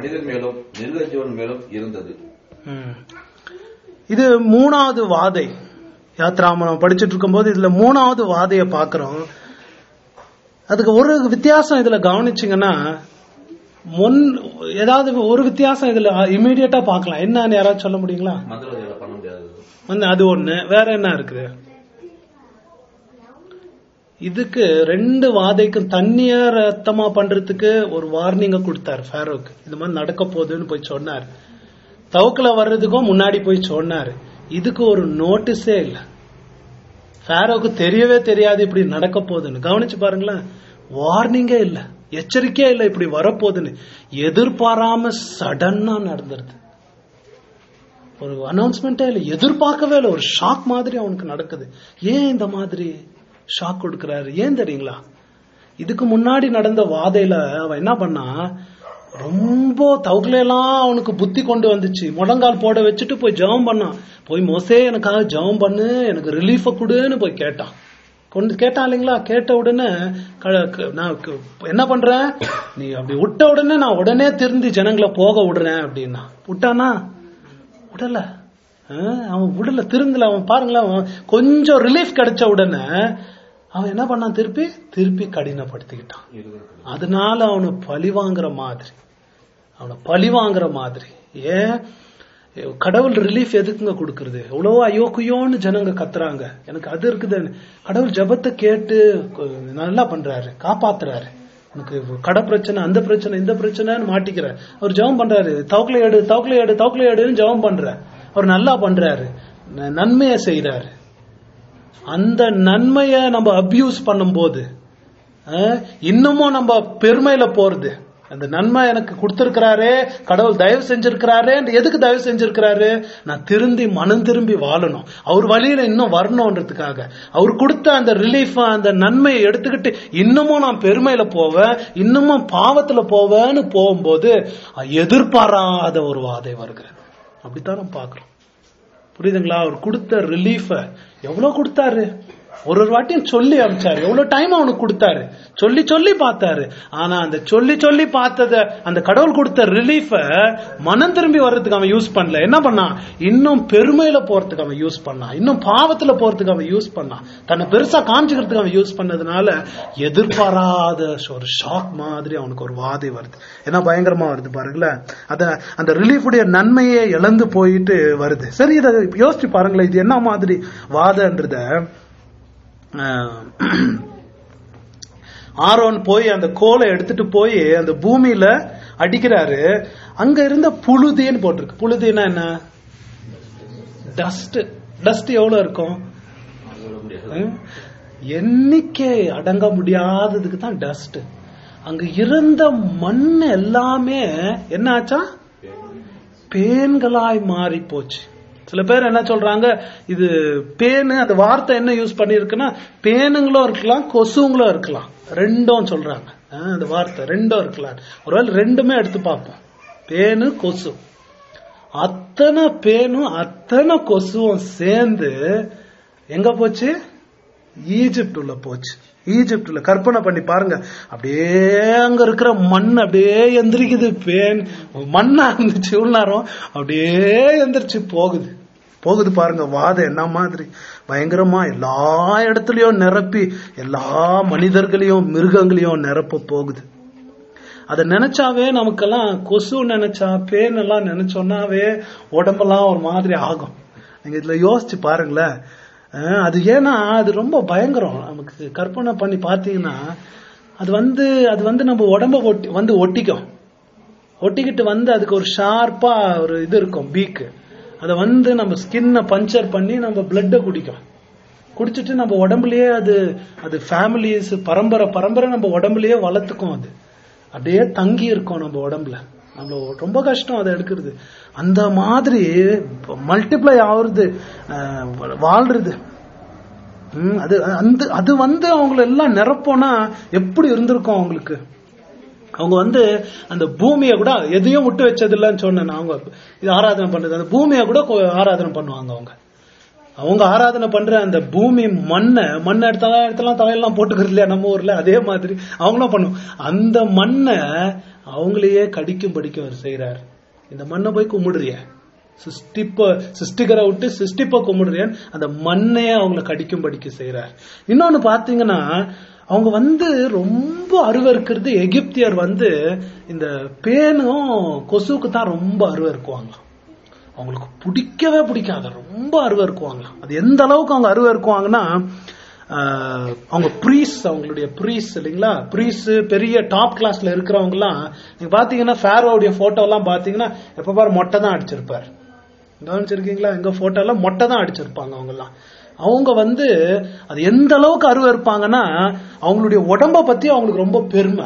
மனிதன் மேலும் மிருக ஜீவன் மேலும் இருந்தது ம். இது மூணாவது வாதை யாத்ராம நம்ம படிச்சுட்டு இருக்கும்போது இதுல மூணாவது வாதைய பாக்குறோம் அதுக்கு ஒரு வித்தியாசம் இதுல கவனிச்சீங்கன்னா முன் ஏதாவது ஒரு வித்தியாசம் இதுல இமீடியட்டா பார்க்கலாம் என்னன்னு யாராவது சொல்ல முடியுங்களா மந்திரவாதிகளை பண்ண முடியாது வந்து அது ஒண்ணு வேற என்ன இருக்குது இதுக்கு ரெண்டு வாதைக்கும் தண்ணிய ரத்தமா பண்றதுக்கு ஒரு வார்னிங்க கொடுத்தாரு ஃபேரோக்கு இந்த மாதிரி நடக்க போகுதுன்னு போய் சொன்னார் தவுக்குல வர்றதுக்கும் முன்னாடி போய் சொன்னாரு இதுக்கு ஒரு நோட்டீஸே இல்ல ஃபேரோக்கு தெரியவே தெரியாது இப்படி நடக்க போகுதுன்னு கவனிச்சு பாருங்களேன் வார்னிங்கே இல்ல எச்சரிக்கையே இல்ல இப்படி வரப்போகுதுன்னு எதிர்பாராம சடனா நடந்துருது ஒரு அனௌன்ஸ்மெண்ட்டே இல்லை எதிர்பார்க்கவே இல்லை ஒரு ஷாக் மாதிரி அவனுக்கு நடக்குது ஏன் இந்த மாதிரி ஷாக் கொடுக்கறாரு ஏன் தெரியுங்களா இதுக்கு முன்னாடி நடந்த வாதையில அவன் என்ன பண்ணா ரொம்ப தவுக்கலையெல்லாம் அவனுக்கு புத்தி கொண்டு வந்துச்சு முழங்கால் போட வச்சுட்டு போய் ஜெபம் பண்ணான் போய் மோசே எனக்காக ஜெபம் பண்ணு எனக்கு ரிலீஃப கொடுன்னு போய் கேட்டான் கொண்டு கேட்டான் இல்லைங்களா கேட்ட உடனே க- க- நான் க- என்ன பண்றேன் நீ அப்படி விட்ட உடனே நான் உடனே திருந்தி ஜனங்களை போக விடுறேன் அப்படின்னா விட்டானா விடல ஆ, அவன் விடல திருந்தல அவன் பாருங்களேன் அவன் கொஞ்சம் ரிலீஃப் கிடைச்ச உடனே அவன் என்ன பண்ணான் திருப்பி திருப்பி கடினப்படுத்திக்கிட்டான் அதனால அவனை பழி வாங்குற மாதிரி அவனை பழி வாங்குற மாதிரி ஏன் கடவுள் ரிலீஃப் எதுக்குங்க கொடுக்கறது எவ்வளவோ அயோக்குயோன்னு ஜனங்க கத்துறாங்க எனக்கு அது இருக்குதுன்னு கடவுள் ஜெபத்தை கேட்டு கொ- நல்லா பண்றாரு காப்பாத்துறாரு உனக்கு கடை பிரச்சனை அந்த பிரச்சனை இந்த பிரச்சனைன்னு மாட்டிக்கிறார் அவர் ஜெபம் பண்றாரு தவுக்கலை எடு தவுக்கலை எடு தவுக்கலை எடுன்னு ஜெபம் பண்றார் அவர் நல்லா பண்றாரு ந- நன்மையை செய்யறாரு அந்த நன்மைய நம்ம அபியூஸ் பண்ணும்போது அஹ், இன்னமும் நம்ம பெருமையில போறது அந்த நன்மை எனக்கு கொடுத்திருக்கிறாரே கடவுள் தயவு செஞ்சிருக்கிறாரே எதுக்கு தயவு செஞ்சிருக்கிறாரு நான் திருந்தி மனம் திரும்பி வாழணும் அவர் வழியில இன்னும் வரணும்ன்றதுக்காக அவர் கொடுத்த அந்த ரிலீஃப் அந்த நன்மையை எடுத்துக்கிட்டு இன்னமும் நான் பெருமையில போவேன் இன்னமும் பாவத்துல போவேன்னு போகும்போது எதிர்பாராத ஒரு வாதை வருகிறது அப்படித்தான் நம்ம பாக்குறோம் புரியுதுங்களா அவர் கொடுத்த ரிலீஃப எவ்வளவு கொடுத்தாரு ஒரு ஒரு வாட்டியும் சொல்லி அமிச்சாரு எவ்வளவு டைம் அவனுக்கு கொடுத்தாரு சொல்லி சொல்லி பார்த்தாரு ஆனா அந்த சொல்லி சொல்லி பார்த்தத அந்த கடவுள் கொடுத்த ரிலீஃப மனம் திரும்பி வர்றதுக்கு அவன் யூஸ் பண்ணல என்ன பண்ணான் இன்னும் பெருமையில போறதுக்கு அவன் யூஸ் பண்ணான் இன்னும் பாவத்துல போறதுக்கு அவன் யூஸ் பண்ணான் தன்னை பெருசா காமிச்சுக்கிறதுக்கு அவன் யூஸ் பண்ணதுனால எதிர்பாராத ஒரு ஷாக் மாதிரி அவனுக்கு ஒரு வாதை வருது ஏன்னா பயங்கரமா வருது பாருங்களேன் அத அந்த ரிலீஃபுடைய நன்மையே இழந்து போயிட்டு வருது சரி இதை யோசிச்சு பாருங்களேன் இது என்ன மாதிரி வாதன்றத ஆஹ், ஆரோன் போய் அந்த கோலை எடுத்துட்டு போய் அந்த பூமியில அடிக்கிறாரு அங்க இருந்த புழுதின்னு போட்டிருக்கு புழுதின்னா என்ன டஸ்ட் டஸ்ட் எவ்வளவு இருக்கும் ஹம்? எண்ணிக்கை அடங்க முடியாததுக்கு தான் டஸ்ட் அங்க இருந்த மண் எல்லாமே என்ன ஆச்சா பேன்களாய் மாறி போச்சு சில பேர் என்ன சொல்றாங்க இது பேனு அந்த வார்த்தை என்ன யூஸ் பண்ணிருக்குன்னா பேனுங்களும் இருக்கலாம் கொசுங்களும் இருக்கலாம் ரெண்டும் சொல்றாங்க ஆஹ், அந்த வார்த்தை ரெண்டும் இருக்கலாம் ஒருவேளை ரெண்டுமே எடுத்து பார்ப்போம் பேனு கொசு அத்தனை பேனும் அத்தனை கொசுவும் சேர்ந்து எங்க போச்சு ஈஜிப்ட் உள்ள போச்சு ஈஜிப்ட்ல கற்பனை பண்ணி பாருங்க அப்படியே அங்க இருக்கிற மண் அப்படியே எந்திரிக்குது பேன் மண்ணா இருந்துச்சு இவ்வளவு நேரம் அப்படியே எந்திரிச்சு போகுது போகுது பாருங்க வாதம் என்ன மாதிரி பயங்கரமா எல்லா இடத்துலயும் நிரப்பி எல்லா மனிதர்களையும் மிருகங்களையும் நிரப்ப போகுது அதை நினைச்சாவே நமக்கெல்லாம் கொசு நினைச்சா பேன் எல்லாம் நினைச்சோன்னாவே உடம்பெல்லாம் ஒரு மாதிரி ஆகும் நீங்க இதுல யோசிச்சு பாருங்களேன் அஹ் அது ஏன்னா அது ரொம்ப பயங்கரம் நமக்கு கற்பனை பண்ணி பார்த்தீங்கன்னா அது வந்து அது வந்து நம்ம உடம்ப ஒட்டி வந்து ஒட்டிக்கும் ஒட்டிக்கிட்டு வந்து அதுக்கு ஒரு ஷார்ப்பா ஒரு இது இருக்கும் பீக்கு அதை வந்து நம்ம ஸ்கின்னை பஞ்சர் பண்ணி நம்ம பிளட்டை குடிக்கும் குடிச்சிட்டு நம்ம உடம்புலயே அது அது ஃபேமிலிஸ் பரம்பரை பரம்பரை நம்ம உடம்புலயே வளர்த்துக்கும் அது அப்படியே தங்கி இருக்கும் நம்ம உடம்புல நம்ம ரொம்ப கஷ்டம் அதை எடுக்கிறது அந்த மாதிரி மல்டிப்ளை ஆகுறது அஹ், வாழ்றது ம், அது அந்த அது வந்து அவங்கள எல்லாம் நிரப்போனா எப்படி இருந்திருக்கும் அவங்களுக்கு அவங்க வந்து அந்த பூமியை கூட எதையும் விட்டு வச்சது இல்லைன்னு சொன்னேன் அவங்க இது ஆராதனை பண்றது அந்த பூமியை கூட கொ- ஆராதனை பண்ணுவாங்க அவங்க அவங்க ஆராதனை பண்ற அந்த பூமி மண்ணை மண்ணை எடுத்தாலும் இடத்தெல்லாம் தலையெல்லாம் போட்டுக்கிறது இல்லையா நம்ம ஊர்ல அதே மாதிரி அவங்களும் பண்ணுவோம் அந்த மண்ணை அவங்களையே கடிக்கும் படிக்க அவர் செய்யறார் இந்த மண்ணை போய் கும்பிடுறிய சிருஷ்டிப்ப சிருஷ்டிகரை விட்டு சிருஷ்டிப்ப கும்பிடுறியன் அந்த மண்ணையே அவங்கள கடிக்கும் படிக்க செய்யறார் இன்னொன்னு பாத்தீங்கன்னா அவங்க வந்து ரொம்ப அருவருக்கிறது எகிப்தியர் வந்து இந்த பேனும் கொசுவுக்கு தான் ரொம்ப அருவருக்குவாங்க அவங்களுக்கு பிடிக்கவே பிடிக்காது ரொம்ப அருவருக்குவாங்களாம் அது எந்த அளவுக்கு அவங்க அருவருக்குவாங்கன்னா ஆஹ், அவங்க ப்ரீஸ் அவங்களுடைய ப்ரீஸ் இல்லைங்களா ப்ரீஸ் பெரிய டாப் கிளாஸ்ல இருக்கிறவங்க எல்லாம் நீங்க பாத்தீங்கன்னா ஃபேரோடைய போட்டோ எல்லாம் பாத்தீங்கன்னா எப்ப பாரு மொட்டை தான் அடிச்சிருப்பாரு கவனிச்சிருக்கீங்களா எங்க போட்டோ எல்லாம் மொட்டை தான் அடிச்சிருப்பாங்க அவங்க எல்லாம் அவங்க வந்து அது எந்த அளவுக்கு அருவருப்பாங்கன்னா அவங்களுடைய உடம்ப பத்தி அவங்களுக்கு ரொம்ப பெருமை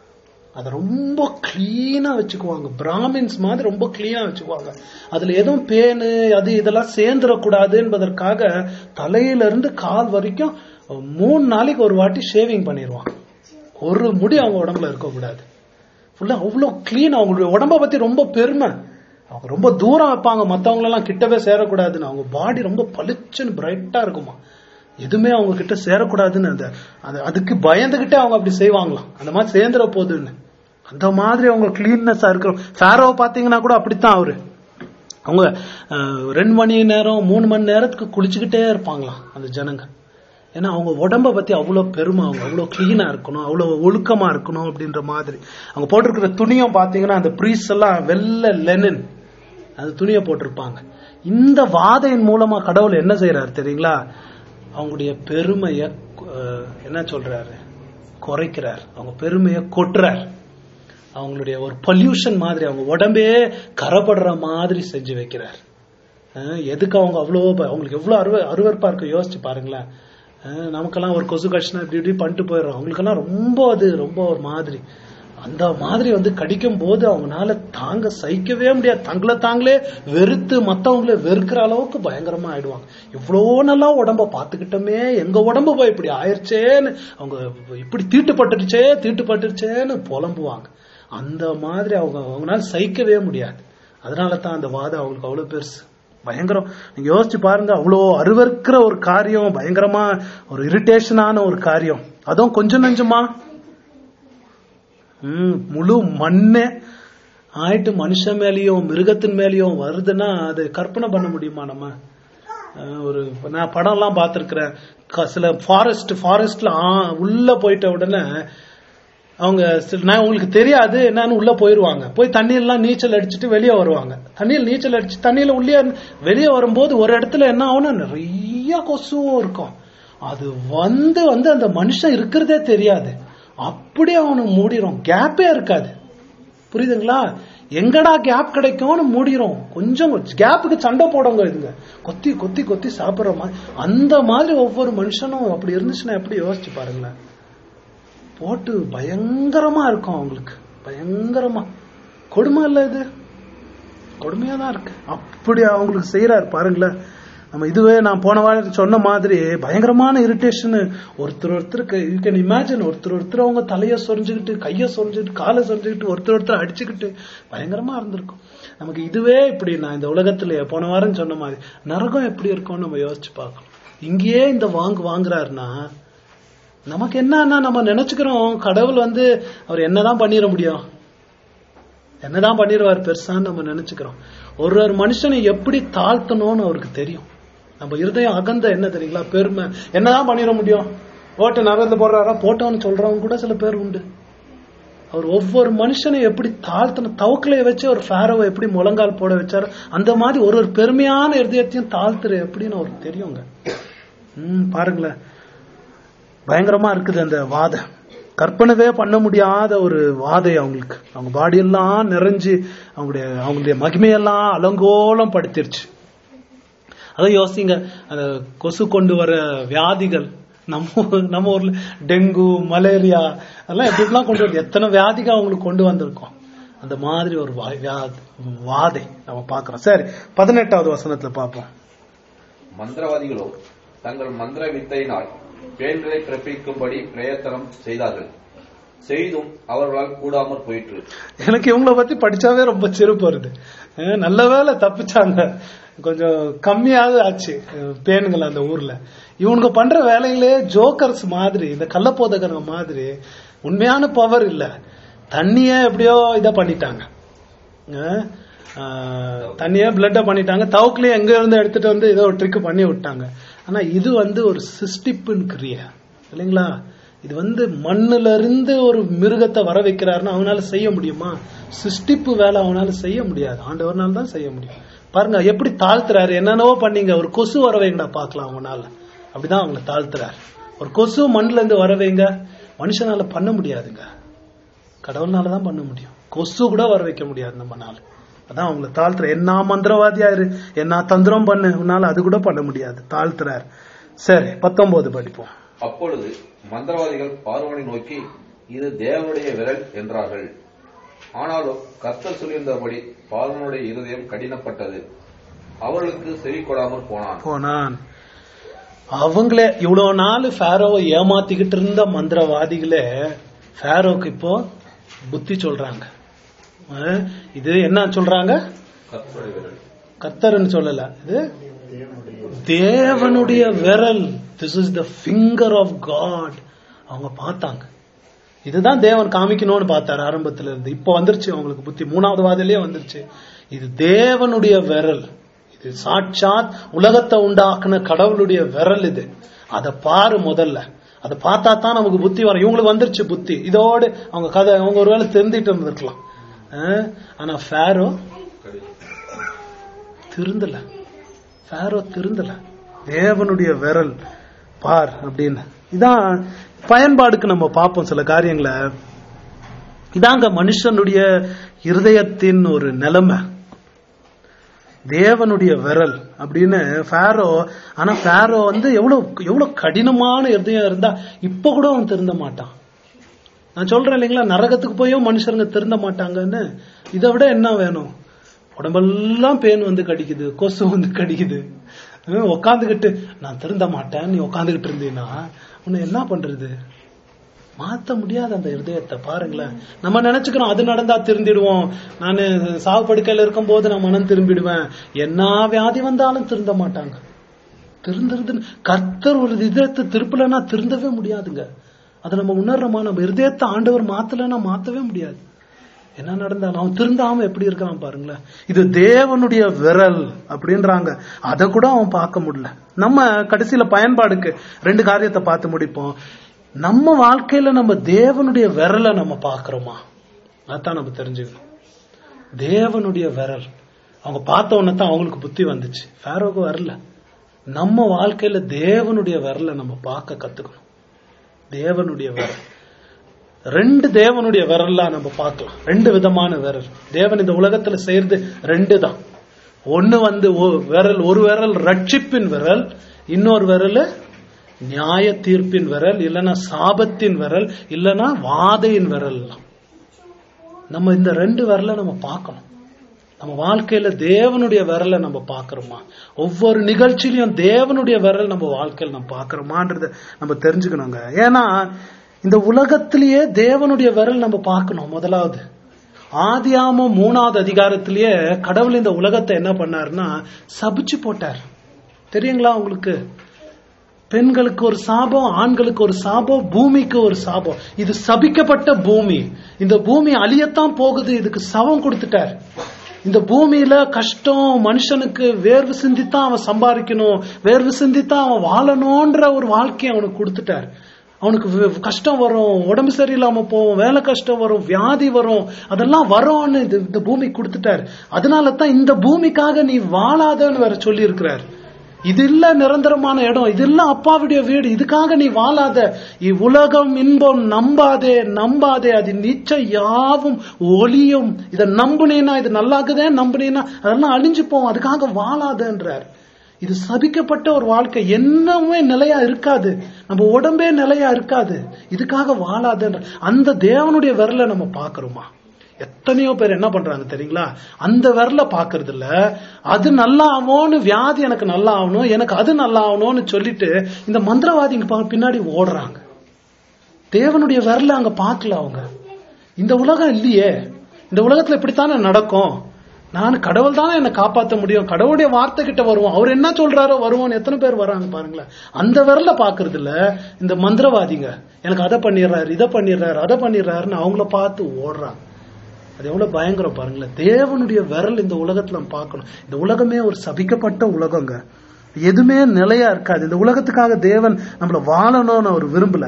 அதை ரொம்ப கிளீனா வச்சுக்குவாங்க பிராமின்ஸ் மாதிரி ரொம்ப கிளீனா வச்சுக்குவாங்க அதுல எதுவும் பேனு அது இதெல்லாம் சேர்ந்துடக்கூடாது என்பதற்காக தலையில இருந்து கால் வரைக்கும் மூணு நாளைக்கு ஒரு வாட்டி ஷேவிங் பண்ணிடுவாங்க ஒரு முடி அவங்க உடம்புல இருக்கக்கூடாது ஃபுல்லா அவ்வளோ கிளீன் அவங்களுடைய உடம்ப பத்தி ரொம்ப பெருமை அவங்க ரொம்ப தூரம் வைப்பாங்க மத்தவங்க எல்லாம் கிட்டவே சேரக்கூடாதுன்னு அவங்க பாடி ரொம்ப பளிச்சுன்னு பிரைட்டா இருக்குமா எதுவுமே அவங்க கிட்ட சேரக்கூடாதுன்னு அந்த அது- அதுக்கு பயந்துகிட்டே அவங்க அப்படி செய்வாங்களாம் அந்த மாதிரி சேர்ந்துட போகுதுன்னு அந்த மாதிரி அவங்க கிளீன்னஸா இருக்கிறோம் ஃபேரோ பாத்தீங்கன்னா கூட அப்படித்தான் அவரு அவங்க அஹ், ரெண்டு மணி நேரம் மூணு மணி நேரத்துக்கு குளிச்சுக்கிட்டே இருப்பாங்களாம் அந்த ஜனங்க ஏன்னா அவங்க உடம்ப பத்தி அவ்வளவு பெருமை அவங்க அவ்வளவு கிளீனா இருக்கணும் அவ்வளவு ஒழுக்கமா இருக்கணும் அப்படின்ற மாதிரி அவங்க போட்டிருக்கிற துணியும் பாத்தீங்கன்னா அந்த ப்ரீஸ் எல்லாம் வெள்ளை லெனின் அந்த துணியை போட்டிருப்பாங்க இந்த வாதையின் மூலமா கடவுள் என்ன செய்யறாரு தெரியுங்களா அவங்களுடைய பெருமைய அஹ், என்ன சொல்றாரு குறைக்கிறார் அவங்க பெருமையை கொட்டுறார் அவங்களுடைய ஒரு பொல்யூஷன் மாதிரி அவங்க உடம்பே கரப்படுற மாதிரி செஞ்சு வைக்கிறார் அஹ் எதுக்கு அவங்க அவ்வளோ ப- அவங்களுக்கு எவ்வளவு அருவ அருவருப்பா இருக்கு யோசிச்சு பாருங்களேன் அஹ் நமக்கெல்லாம் ஒரு கொசு கஷ்டம் இப்படி இப்படி பண்ணிட்டு போயிடுறோம் அவங்களுக்கெல்லாம் ரொம்ப அது ரொம்ப ஒரு மாதிரி அந்த மாதிரி வந்து கடிக்கும் போது அவங்களால தாங்க சகிக்கவே முடியாது தங்களை தாங்களே வெறுத்து மத்தவங்களே வெறுக்கிற அளவுக்கு பயங்கரமா ஆயிடுவாங்க இவ்வளோ நல்லா உடம்ப பார்த்துக்கிட்டோமே எங்க உடம்பு போய் இப்படி ஆயிடுச்சேன்னு அவங்க இப்படி தீட்டுப்பட்டுருச்சே தீட்டுப்பட்டுருச்சேன்னு புலம்புவாங்க அந்த மாதிரி அவங்க அவங்களால சகிக்கவே முடியாது அதனால தான் அந்த வாதம் அவங்களுக்கு அவ்வளவு பெருசு பயங்கரம் நீங்க யோசிச்சு பாருங்க அவ்வளோ அருவருக்கிற ஒரு காரியம் பயங்கரமா ஒரு இரிட்டேஷனான ஒரு காரியம் அதுவும் கொஞ்சம் நெஞ்சமா ம், முழு மண்ணே ஆயிட்டு மனுஷன் மேலயும் மிருகத்தின் மேலயும் வருதுன்னா அது கற்பனை பண்ண முடியுமா நம்ம அஹ், ஒரு நான் படம் எல்லாம் பார்த்திருக்கிறேன் க- சில ஃபாரஸ்ட் ஃபாரஸ்ட்ல உள்ள போயிட்ட உடனே அவங்க சில- நான் உங்களுக்கு தெரியாது என்னன்னு உள்ள போயிருவாங்க போய் தண்ணியெல்லாம் நீச்சல் அடிச்சுட்டு வெளியே வருவாங்க தண்ணியில் நீச்சல் அடிச்சு தண்ணியில உள்ளே வெளியே வரும்போது ஒரு இடத்துல என்ன ஆகும்னா நிறைய கொசுவும் இருக்கும் அது வந்து வந்து அந்த மனுஷன் இருக்கிறதே தெரியாது அப்படியே அவனுக்கு மூடிரும் கேப்பே இருக்காது புரியுதுங்களா எங்கடா கேப் கிடைக்கும்னு மூடிரும் கொஞ்சம் கேப்புக்கு சண்டை போடுங்க இதுங்க கொத்தி கொத்தி கொத்தி சாப்பிடுற மாதிரி அந்த மாதிரி ஒவ்வொரு மனுஷனும் அப்படி இருந்துச்சுன்னா எப்படி யோசிச்சு பாருங்களேன் போட்டு பயங்கரமா இருக்கும் அவங்களுக்கு பயங்கரமா கொடுமை இல்ல இது கொடுமையா தான் இருக்கு அப்படி அவங்களுக்கு செய்யறாரு பாருங்களேன் நம்ம இதுவே நான் போன வாரம் சொன்ன மாதிரி பயங்கரமான இரிட்டேஷன் ஒருத்தர் ஒருத்தருக்கு யூ கேன் இமேஜின் ஒருத்தர் ஒருத்தர் அவங்க தலைய சொரிஞ்சுக்கிட்டு கைய சொரிஞ்சுக்கிட்டு காலை சொரிஞ்சுக்கிட்டு ஒருத்தர் ஒருத்தர் அடிச்சுக்கிட்டு பயங்கரமா இருந்திருக்கும் நமக்கு இதுவே இப்படி நான் இந்த உலகத்துல போன வாரம் சொன்ன மாதிரி நரகம் எப்படி இருக்கும்னு நம்ம யோசிச்சு பார்க்கணும் இங்கேயே இந்த வாங்கு வாங்குறாருன்னா நமக்கு என்னன்னா நம்ம நினைச்சுக்கிறோம் கடவுள் வந்து அவர் என்னதான் பண்ணிட முடியும் என்னதான் பண்ணிடுவார் பெருசான்னு நம்ம நினைச்சுக்கிறோம் ஒரு ஒரு மனுஷனை எப்படி தாழ்த்தணும்னு அவருக்கு தெரியும் நம்ம இருதயம் அகந்த என்ன தெரியுங்களா பெருமை என்னதான் பண்ணிட முடியும் ஓட்டு நகர்ந்து போடுறாரா போட்டோன்னு சொல்றவங்க கூட சில பேர் உண்டு அவர் ஒவ்வொரு மனுஷனை எப்படி தாழ்த்தணும் தவக்கலைய வச்சு ஒரு ஃபேரோவை எப்படி முழங்கால் போட வச்சாரு அந்த மாதிரி ஒரு ஒரு பெருமையான இருதயத்தையும் தாழ்த்துற எப்படின்னு அவருக்கு தெரியுங்க ம் பாருங்களேன் பயங்கரமா இருக்குது அந்த வாதை கற்பனவே பண்ண முடியாத ஒரு வாதை அவங்களுக்கு அவங்க பாடியெல்லாம் நிறைஞ்சு அவங்களுடைய அவங்களுடைய மகிமையெல்லாம் அலங்கோலம் படுத்திருச்சு அதான் யோசிங்க அந்த கொசு கொண்டு வர வியாதிகள் நம்ம ஊர்- நம்ம ஊர்ல டெங்கு மலேரியா அதெல்லாம் எப்படி எப்படிலாம் கொண்டு வந்து எத்தனை வியாதிகள் அவங்களுக்கு கொண்டு வந்திருக்கோம் அந்த மாதிரி ஒரு வா- வியா- வாதை நம்ம பார்க்கிறோம் சரி பதினெட்டாவது வசனத்துல பார்ப்போம் மந்திரவாதிகளோ தங்கள் மந்திர வித்தையினால் பேன்களை பிறப்பிக்கும்படி பிரயத்தனம் செய்தார்கள் செய்தும் அவர்களால் கூடாமற் போயிற்று எனக்கு இவங்கள பத்தி படிச்சாவே ரொம்ப சிரிப்பு வருது அஹ் நல்ல வேளை தப்பிச்சாங்க கொஞ்சம் கம்மியாவது ஆச்சு அஹ் பேனுங்கள் அந்த ஊர்ல இவனுங்க பண்ற வேலைகளே ஜோக்கர்ஸ் மாதிரி இந்த கள்ளப்போதகங்க மாதிரி உண்மையான பவர் இல்ல தண்ணியே எப்படியோ இதை பண்ணிட்டாங்க அஹ், ஆஹ், தண்ணியே பிளட்ட பண்ணிட்டாங்க தவுக்குலயே எங்க இருந்து எடுத்துட்டு வந்து ஏதோ ஒரு ட்ரிக் பண்ணி விட்டாங்க ஆனா இது வந்து ஒரு சிஸ்டிப்புன்னு கிரியா இல்லைங்களா இது வந்து மண்ணுல இருந்து ஒரு மிருகத்தை வர வைக்கிறாருன்னா அவனால செய்ய முடியுமா சிஸ்டிப்பு வேலை அவனால செய்ய முடியாது ஆண்டவர்னால தான் செய்ய முடியும் பாருங்க எப்படி தாழ்த்துறாரு என்னென்னவோ பண்ணீங்க ஒரு கொசு வர வைங்கடா பார்க்கலாம் அவனால அப்படிதான் அவங்கள தாழ்த்துறாரு ஒரு கொசு மண்ணுல இருந்து வர வைங்க மனுஷனால பண்ண முடியாதுங்க கடவுள்னால தான் பண்ண முடியும் கொசு கூட வர வைக்க முடியாது நம்மனால அதான் அவங்கள தாழ்த்துற என்ன மந்திரவாதியா இரு என்ன தந்திரம் பண்ணு உன்னால அது கூட பண்ண முடியாது தாழ்த்துறாரு சரி பத்தொன்பது படிப்போம் அப்பொழுது மந்திரவாதிகள் பார்வனை நோக்கி இது தேவனுடைய விரல் என்றார்கள் ஆனாலும் கர்த்தர் சொல்லியிருந்தபடி பார்வனுடைய இருதயம் கடினப்பட்டது அவர்களுக்கு செவி கொடாமற் போனான் போனான் அவங்களே இவ்வளவு நாள் ஃபேரோவை ஏமாத்திக்கிட்டு இருந்த மந்திரவாதிகளே ஃபேரோக்கு இப்போ புத்தி சொல்றாங்க அஹ், இது என்ன சொல்றாங்க கர்த்தருடைய விரல் கர்த்தர்னு சொல்லல இது தேவனுடைய விரல் this is the finger of God அவங்க பார்த்தாங்க இதுதான் தேவன் காமிக்கணும்னு பார்த்தாரு ஆரம்பத்துல இருந்து இப்போ வந்துருச்சு அவங்களுக்கு புத்தி மூணாவது வாதிலேயே வந்துருச்சு இது தேவனுடைய விரல் இது சாட்சாத் உலகத்தை உண்டாக்குன கடவுளுடைய விரல் இது அதை பாரு முதல்ல அதை பார்த்தா தான் நமக்கு புத்தி வரும் இவங்களுக்கு வந்துருச்சு புத்தி இதோடு அவங்க கதை அவங்க ஒருவேளை தெரிஞ்சிட்டு இருந்திருக்கலாம் அஹ், ஆனா ஃபேரோ திருந்தல ஃபேரோ திருந்தல தேவனுடைய விரல் பார் அப்படின்னு இதான் பயன்பாடுக்கு நம்ம பார்ப்போம் சில காரியங்களை இதாங்க மனுஷனுடைய இருதயத்தின் ஒரு நிலைமை தேவனுடைய விரல் அப்படின்னு ஃபேரோ ஆனா ஃபேரோ வந்து எவ்வளவு எவ்வளவு கடினமான இருதயம் இருந்தா இப்ப கூட அவன் திருந்த மாட்டான் நான் சொல்றேன் இல்லைங்களா நரகத்துக்கு போயும் மனுஷருங்க திருந்த மாட்டாங்கன்னு இதை விட என்ன வேணும் உடம்பெல்லாம் பேன் வந்து கடிக்குது கொசு வந்து கடிக்குது ஹம், உக்காந்துக்கிட்டு நான் திருந்த மாட்டேன் நீ உக்காந்துக்கிட்டு இருந்தீன்னா உன்னை என்ன பண்றது மாத்த முடியாது அந்த இருதயத்தை பாருங்களேன் நம்ம நினைச்சுக்கிறோம் அது நடந்தா திருந்திடுவோம் நான் சாவு படுக்கையில இருக்கும் போது நான் மனம் திரும்பிடுவேன் என்ன வியாதி வந்தாலும் திருந்த மாட்டாங்க திருந்துறது கர்த்தர் ஒரு இதயத்தை திருப்பலன்னா திருந்தவே முடியாதுங்க அதை நம்ம உணர்றோமா நம்ம இருதயத்தை ஆண்டவர் மாத்தலைன்னா மாத்தவே முடியாது என்ன நடந்தாலும் அவன் திருந்தாம எப்படி இருக்கிறான் பாருங்களேன் இது தேவனுடைய விரல் அப்படின்றாங்க அதை கூட அவன் பார்க்க முடியல நம்ம கடைசியில பயன்பாடுக்கு ரெண்டு காரியத்தை பார்த்து முடிப்போம் நம்ம வாழ்க்கையில நம்ம தேவனுடைய விரலை நம்ம பார்க்கிறோமா அதான் நம்ம தெரிஞ்சுக்கணும் தேவனுடைய விரல் அவங்க பார்த்த உடனே தான் அவங்களுக்கு புத்தி வந்துச்சு ஃபேரோக்கு வரல நம்ம வாழ்க்கையில தேவனுடைய விரலை நம்ம பார்க்க கத்துக்கணும் தேவனுடைய விரல் ரெண்டு தேவனுடைய விரல்லாம் நம்ம பார்க்கலாம் ரெண்டு விதமான விரல் தேவன் இந்த உலகத்துல செய்யறது ரெண்டு தான் ஒண்ணு வந்து ஒ- விரல் ஒரு விரல் ரட்சிப்பின் விரல் இன்னொரு விரல் நியாய தீர்ப்பின் விரல் இல்லைன்னா சாபத்தின் விரல் இல்லைன்னா வாதையின் விரல் நம்ம இந்த ரெண்டு விரலை நம்ம பார்க்கணும் நம்ம வாழ்க்கையில தேவனுடைய விரலை நம்ம பார்க்கறோமா ஒவ்வொரு நிகழ்ச்சியிலையும் தேவனுடைய விரல் நம்ம வாழ்க்கையில நம்ம பார்க்கறோமான்றத நம்ம தெரிஞ்சுக்கணுங்க ஏன்னா இந்த உலகத்திலேயே தேவனுடைய விரல் நம்ம பார்க்கணும் முதலாவது ஆதியாமம் மூணாவது அதிகாரத்திலேயே கடவுள் இந்த உலகத்தை என்ன பண்ணாருன்னா சபிச்சு போட்டார் தெரியுங்களா உங்களுக்கு பெண்களுக்கு ஒரு சாபம் ஆண்களுக்கு ஒரு சாபம் பூமிக்கு ஒரு சாபம் இது சபிக்கப்பட்ட பூமி இந்த பூமி அழியத்தான் போகுது இதுக்கு சவம் கொடுத்துட்டார் இந்த பூமியில கஷ்டம் மனுஷனுக்கு வேர்வு சிந்தித்தான் அவன் சம்பாதிக்கணும் வேர்வு சிந்தித்தான் அவன் வாழணும்ன்ற ஒரு வாழ்க்கையை அவனுக்கு கொடுத்துட்டார் அவனுக்கு வே- கஷ்டம் வரும் உடம்பு சரியில்லாம போகும் வேலை கஷ்டம் வரும் வியாதி வரும் அதெல்லாம் வரும்னு இது இந்த பூமி கொடுத்துட்டார் அதனால தான் இந்த பூமிக்காக நீ வாழாதன்னு வேற சொல்லி இருக்கிறார் இது இல்ல நிரந்தரமான இடம் இது இல்ல அப்பாவுடைய வீடு இதுக்காக நீ வாழாத இவ்வுலகம் இன்பம் நம்பாதே நம்பாதே அது நிச்சயம் யாவும் ஒளியும் இதை நம்புனேனா இது நல்லாக்குதே நம்புனேனா அதெல்லாம் அழிஞ்சு போகும் அதுக்காக வாழாதன்றார் இது சபிக்கப்பட்ட ஒரு வாழ்க்கை என்னமே நிலையா இருக்காது நம்ம உடம்பே நிலையா இருக்காது இதுக்காக வாழாதன்ற அந்த தேவனுடைய விரலை நம்ம பார்க்கறோமா எத்தனையோ பேர் என்ன பண்றாங்க தெரியுங்களா அந்த விரல பாக்குறது இல்ல அது நல்லா ஆகும்னு வியாதி எனக்கு நல்லா ஆகணும் எனக்கு அது நல்லா ஆகணும்னு சொல்லிட்டு இந்த மந்திரவாதிங்க பா- பின்னாடி ஓடுறாங்க தேவனுடைய விரல அங்க பார்க்கல அவங்க இந்த உலகம் இல்லையே இந்த உலகத்துல இப்படித்தானே நடக்கும் நான் கடவுள் தானே என்னை காப்பாற்ற முடியும் கடவுளுடைய வார்த்தை கிட்ட வருவோம் அவர் என்ன சொல்றாரோ வருவோம் எத்தனை பேர் வராங்க பாருங்களேன் அந்த விரல பாக்குறது இல்ல இந்த மந்திரவாதிங்க எனக்கு அதை பண்ணிடுறாரு இதை பண்ணிடுறாரு அதை பண்ணிடுறாருன்னு அவங்கள பார்த்து ஓடுறாங்க அது எவ்வளவு பயங்கரம் பாருங்களேன் தேவனுடைய விரல் இந்த உலகத்துல நம்ம பார்க்கணும் இந்த உலகமே ஒரு சபிக்கப்பட்ட உலகங்க எதுவுமே நிலையா இருக்காது இந்த உலகத்துக்காக தேவன் நம்மள வாழணும்னு அவர் விரும்பல